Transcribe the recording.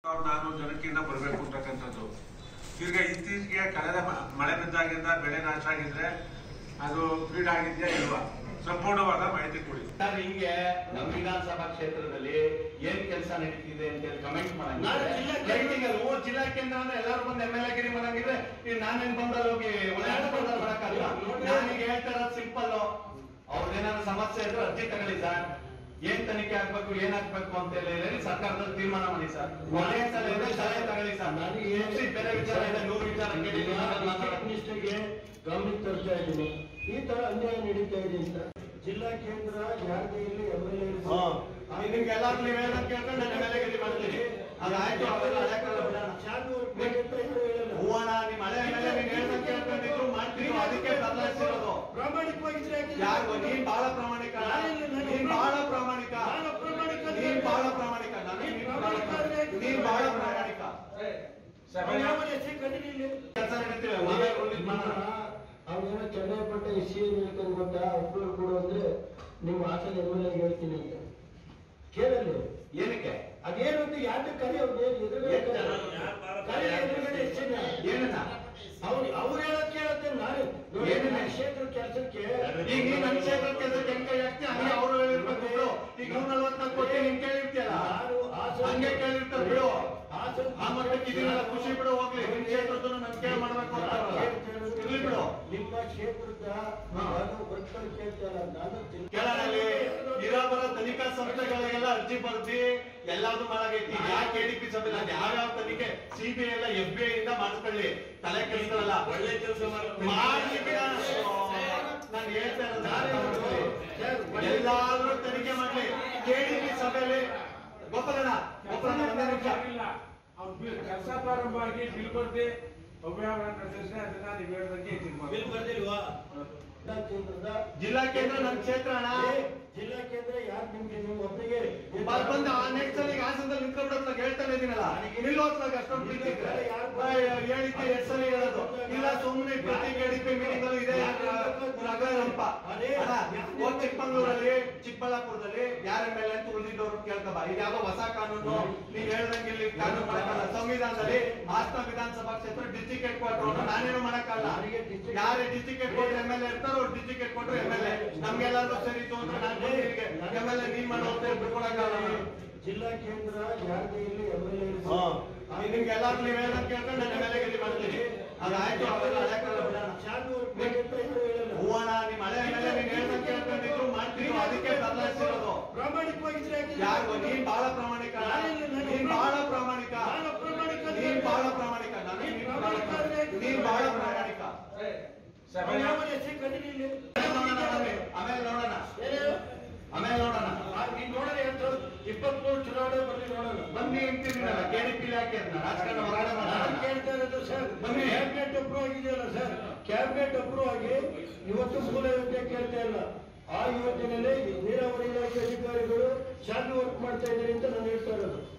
ಸಾವಿರದ ನಾನ್ನೂರು ಜನಕ್ಕಿಂತ ಬರಬೇಕು ಅಂತಕ್ಕಂಥದ್ದು ತಿರ್ಗಾ ಇತ್ತೀಚೆಗೆ ಕಳೆದ ಮ- ಮಳೆ ಬಿದ್ದಾಗಿಂದ ಬೆಳೆ ನಾಶ ಆಗಿದ್ರೆ ಅದು ಫೀಡ್ ಆಗಿದೆಯಾ ಇಲ್ವಾ ಸಂಪೂರ್ಣವಾದ ಮಾಹಿತಿ ಕೊಡಿ ಸರ್ ಹಿಂಗೆ ನಮ್ಮ ವಿಧಾನಸಭಾ ಕ್ಷೇತ್ರದಲ್ಲಿ ಏನ್ ಕೆಲಸ ನಡೀತಿದೆ ಅಂತ ಹೇಳಿ ಕಮೆಂಟ್ ನಾನು ಜಿಲ್ಲಾ ಕೇಂದ್ರ- ಓ ಜಿಲ್ಲಾ ಕೇಂದ್ರ ಅಂದ್ರೆ ಎಲ್ಲರೂ ಬಂದು ಎಮ್ ಎಲ್ ಎ ಗಿರಿ ಮಾಡಂಗಿದ್ರೆ ಈಗ ನಾನೇನ್ ಬಂದಲ್ಲಿ ಹೋಗಿ ಒಳ್ಳೆ ಬಂದಲ್ಲಿ ಮಾಡಕ್ಕಾಗಲ್ಲ ನಾನೀಗ ಹೇಳ್ತಾ ಇರೋದು ಸಿಂಪಲ್ ಅವ್ರದ್ದೇನಾದ್ರು ಸಮಸ್ಯೆ ಇದ್ರೆ ಅರ್ಜಿ ತಗೊಳ್ಳಿ ಸರ್ ಏನ್ ತನಿಖೆ ಆಗ್ಬೇಕು ಏನ್ ಆಗ್ಬೇಕು ಅಂತ ಹೇಳಿ ಸರ್ಕಾರದಲ್ಲಿ ತೀರ್ಮಾನ ಮಾಡಿ ಸರ್ ಒಳ್ಳೆಯ ಸಲಹೆ ಇದ್ರೆ ಸಲಹೆ ತಗೊಳ್ಳಿ ಸರ್ ನನಗೆ ಮುಗ್ಸಿ ಬೇರೆ ವಿಚಾರ ಇದೆ ನೂರು ವಿಚಾರ ಕೇಳಿ ನಿಷ್ಠೆಗೆ ಗಮನಕ್ಕೆ ತರ್ತಾ ಇದ್ದೀನಿ ಈ ತರ ಅನ್ಯಾಯ ನಡೀತಾ ಇದೆ ಅಂತ ಜಿಲ್ಲಾ ಕೇಂದ್ರ ಯಾರಿಗೆ ಇಲ್ಲಿ ಎಂ ಎಲ್ ಎ ನಿಮ್ಗೆ ಎಲ್ಲಾರು ನೀವು ಹೇಳೋದ್ ಕೇಳ್ಕೊಂಡು ನಾನು ಎಮ್ ಎಲ್ ಎ ಗಿರಿ ಮಾಡ್ತೀನಿ ಅದಾಯ್ತು ಅವೆಲ್ಲ ಹಳೆಕಾಲ ಬಿಡೋಣ ಹೂವಣ ನಿಮ್ ಹಳೆ ಎಮ್ ಎಲ್ ಎ ನೀನ್ ಹೇಳ್ದಂಗ್ ಕೇಳ್ಕೊಂಡಿದ್ರು ಮಾಡ್ತೀವಿ ಅದಕ್ಕೆ ಬದಲಾಯಿಸಿರೋದು ಪ್ರಾಮಾಣಿಕವಾಗಿದ್ರೆ ಯಾರು ನೀನ್ ಬಹಳ ಪ್ರಾಮಾಣಿಕ ನೀನ್ ಬಹಳ ಪ್ರಾಮಾಣಿಕ ನೀನ್ ಬಹಳ ಪ್ರಾಮಾಣಿಕ ನಾನು ನೀನ್ ಬಹಳ- ನೀನ್ ಬಹಳ ಪ್ರಾಮಾಣಿಕ ಕೆಲಸ ನಡೀತೀವಿ ಆಮೇಲೆ ಉಳಿದ್ ಮಾಡೋಣ. ಅವ್ರೇನೋ ಚನ್ನಪಟ್ಟ ಸಿ ಹೇಳ್ಕೊಂಡು ಗೊತ್ತ ಅಪ್ರೂವಲ್ ಕೊಡು ಅಂದ್ರೆ ನಿಮ್ಮ ಹಾಸನ ಎಮ್ ಎಲ್ ಎ ಹೇಳ್ತೀನಿ ಅಂತ ಕೇಳಲ್ಲಿ ಏನಕ್ಕೆ ಅದೇನು ಅಂತ ಯಾಕೆ ಕರಿ ಅವ್ರು ಎದುರುಗಡೆ ಏನ್ ಜನ? ಕರಿ ಎದುರುಗಡೆ ಎಷ್ಟು ಜನ ಏನನ್ನ ಅವ್ರು ಅವ್ರು ಹೇಳೋದ್ ಕೇಳತ್ತೆ ನಾನು ನೋಡಿ, ಏನು? ನನ್ನ ಕ್ಷೇತ್ರ ಕೆಲಸಕ್ಕೆ ಈಗ ನೀನ್ ನನ್ ಕ್ಷೇತ್ರ ಕೆಲಸಕ್ಕೆ ಹೆಂಗ್ ಕೈ ಹಾಕ್ತಿ ಹಂಗೆ ಅವ್ರು ಹೇಳಿರ್ಬೇಕು ಬಿಡು ಈಗ ನೂರ ನಲ್ವತ್ನಾಲ್ಕು ಕೊಟ್ಟು ನೀನ್ ಕೇಳಿರ್ತೀಯಲ್ಲ ನಾನು ಹಾಸನ ಹಂಗೆ ಕೇಳಿರ್ತಾರೆ ಬಿಡು ಹಾಸನ ಆ ಮಟ್ಟಕ್ಕೆ ಇದೀನಲ್ಲ ಖುಷಿ ಬಿಡು ಹೋಗ್ಲಿ ನಿಮ್ ಕ್ಷೇತ್ರದ್ದು ನನ್ ಕೇಳಿ ಮಾಡ್ಬೇಕು ಅಂತ ಅಲ್ಲ. ಇರ್ಲಿ ಬಿಡು ನಿಮ್ಮ ಕ್ಷೇತ್ರದ ನಾನು ವರ್ಕರ್ ಕೇಳ್ತಾರ ನಾನು ತಿಳ್ಕೊ- ಕೇಳಲ್ಲಿ ಇರೋಬರ ತನಿಖಾ ಸಂಸ್ಥೆಗಳಿಗೆಲ್ಲ ಅರ್ಜಿ ಬರ್ದಿ ಎಲ್ಲಾದ್ರು ಮಾಡಾಗೈತಿ ಯಾಕೆ ಕೆಡಿಪಿ ಸಭೆ ನಾನು ಯಾವ್ಯಾವ ತನಿಖೆ ಸಿಬಿಐ ಎಲ್ಲ ಎಫ್ ಬಿ ಐ ಇಂದ ಮಾಡ್ಕೊಳ್ಳಿ ತಲೆ ಕೆಲ್ಸಲ್ಲ ಒಳ್ಳೆ ಕೆಲಸ ಮಾಡ್ಲಿ ಬಿಡ ನಾನು ಹೇಳ್ತಾ ಇರೋದು ಅರ್ಥ ಮಾಡ್ಕೊಳ್ಳಿ. ಎಲ್ಲಾದ್ರೂ ತನಿಖೆ ಮಾಡ್ಲಿ ಕೆಡಿಪಿ ಸಭೆಯಲ್ಲಿ ಗೋಪಾಲಣ್ಣ ಗೋಪಾಲಣ್ಣ ಒಂದೇ ನಿಮಿಷ ಅವ್ರು ಕೆಲಸ ಪ್ರಾರಂಭ ಆಗಿ ಬಿಲ್ ಬರ್ದೆ ಅವ್ಯವಹಾರ ನಡೆಸಿದ್ರೆ ಅದನ್ನ ನೀವು ಹೇಳ್ದಂಗೆ ಇದು ಮಾಡಿ. ಜಿಲ್ಲಾ ಕೇಂದ್ರದ ಜಿಲ್ಲಾ ಕೇಂದ್ರ ನನ್ನ ಕ್ಷೇತ್ರ ಅಣ್ಣ ಏ, ಜಿಲ್ಲಾ ಕೇಂದ್ರ ಯಾರು ನಿಮ್ಗೆ ನಿಮ್ಮ ಒಬ್ಬರಿಗೆ ಬ- ಬಂದು ಆ ನೆಕ್ಸ್ಟ್ ಅಲ್ಲಿ ಹಾಸನದಲ್ಲಿ ನಿಂತ್ಕೊಂಡ್ಬಿಡೋದ್ನ ಹೇಳ್ತಾನೆ ಇದೀನಲ್ಲ ನಿಲ್ಲೋತ್ನಾಗ ಅಷ್ಟೊಂದು ಪ್ರೀತಿ ಇದ್ರೆ ಅಯ್ಯೋ, ಹೇಳಿದ್ದೆ ಎರಡ್ ಸಲ ಹೇಳೋದು ಇಲ್ಲ ಸುಮ್ಮನೆ ಪ್ರತಿ ಕೆಡಿಪಿ ಮೀಟಿಂಗ್ ಅಲ್ಲೂ ಇದೆ ರಘುರಂಪ ಹೋಗ್ ಚಿಕ್ಕಮಂಗ್ಳೂರಲ್ಲಿ ಚಿಕ್ಕಬಳ್ಳಾಪುರದಲ್ಲಿ ಯಾರ ಮೇಲೆ ಅಂತ ಉಳಿದಿದ್ದವ್ರು ಕೇಳ್ಕಬ ಇದ್ಯಾವುದೋ ಹೊಸ ಕಾನೂನು ನೀವ್ ಹೇಳ್ದಂಗೆ ಇಲ್ಲಿ ಕಾನೂನು ಮಾಡಕ್ಕಲ್ಲ ಸಂವಿಧಾನದಲ್ಲಿ ಹಾಸನ ವಿಧಾನಸಭಾ ಕ್ಷೇತ್ರ ಡಿಸ್ಟಿಕ್ ಹೆಡ್ ಕ್ವಾರ್ಟರ್ ನಾನೇನು ಮಾಡಕ್ಕಲ್ಲ ಯಾರೇ district head quarter M L A ಇರ್ತಾರೋ ಅವ್ರು district head quarter M L A ನಮ್ಗೆಲ್ಲರಿಗೂ ಸರಿ ಇತ್ತು ಅಂದ್ರೆ ನಾನು ಎಮ್ ಎಲ್ ಎ ನೀನ್ ಮಾಡೋ ಅಂತ ಬಿಡ್ಕೊಳಕ್ಕಾಗಲ್ಲ ನಾನು. ಜಿಲ್ಲಾ ಕೇಂದ್ರ ಯಾರಿಗೆ ಇಲ್ಲಿ ಎಂ ಎಲ್ ಎ ನೀವ್ ನಿಮ್ಗೆ ಎಲ್ಲಾರು ನೀವ್ ಹೇಳ್ದಂಗ್ ಕೇಳ್ಕೊಂಡು ನಾನು ಎಮ್ ಎಲ್ ಎ ಗಿರಿ ಮಾಡ್ತೀನಿ ಅದಾಯ್ತು ಅವೆಲ್ಲ ಹಳೆಕಾಲ ಬಿಡೋಣ ಹೂವಣ ನಿಮ್ ಹಳೆ ಎಮ್ ಎಲ್ ಎ ನೀನ್ ಹೇಳ್ದಂಗ್ ಕೇಳ್ಕೊಂಡಿದ್ರು ಮಾಡ್ತೀವಿ ಅದಕ್ಕೆ ಬದಲಾಯಿಸಿರೋದು ಪ್ರಾಮಾಣಿಕವಾಗಿದ್ರೆ ಯಾರು ನೀನ್ ಬಹಳ ಪ್ರಾಮಾಣಿಕ ನೀನ್ ಬಹಳ ಪ್ರಾಮಾಣಿಕ ನೀನ್ ಬಹಳ ಪ್ರಾಮಾಣಿಕ ನಾನು ನೀನ್ ಬಹಳ- ನೀನ್ ಬಹಳ ಪ್ರಾಮಾಣಿಕ ಸಭೆಯ ಆಮೇಲೆ ನೋಡೋಣ ಆಮೇಲೆ ನೋಡೋಣ ಇಪ್ಪತ್ಮೂರು ಚುನಾವಣೆ ಬರ್ಲಿ ನೋಡೋಣ ಬನ್ನಿ ಅಂತಿದ್ದೀನಲ್ಲ ಕೆಡಿಪಿ ಯಾಕೆ ಅದನ್ನ ರಾಜಕಾರಣ ಹೋರಾಟ ನಾನು ಮಾಡೋಣ ಕೇಳ್ತಾ ಇರೋದು ಸರ್ ಬನ್ನಿ. ಕ್ಯಾಬಿನೆಟ್ ಅಪ್ರೂವ್ ಆಗಿದೆಯಲ್ಲ ಸರ್ ಕ್ಯಾಬಿನೆಟ್ ಅಪ್ರೂವ್ ಆಗಿ ಇವತ್ತು ಮೂಲ ಯೋಜನೆ ಕೇಳ್ತಾ ಇಲ್ಲ ಆ ಯೋಜನೆಯಲ್ಲಿ ನೀರಾವರಿ ಇಲಾಖೆ ಅಧಿಕಾರಿಗಳು ಶಾಲೆ ವರ್ಕ್ ಮಾಡ್ತಾ ಇದ್ದಾರೆ ಅಂತ ನಾನು ಹೇಳ್ತಾ ಇರೋದು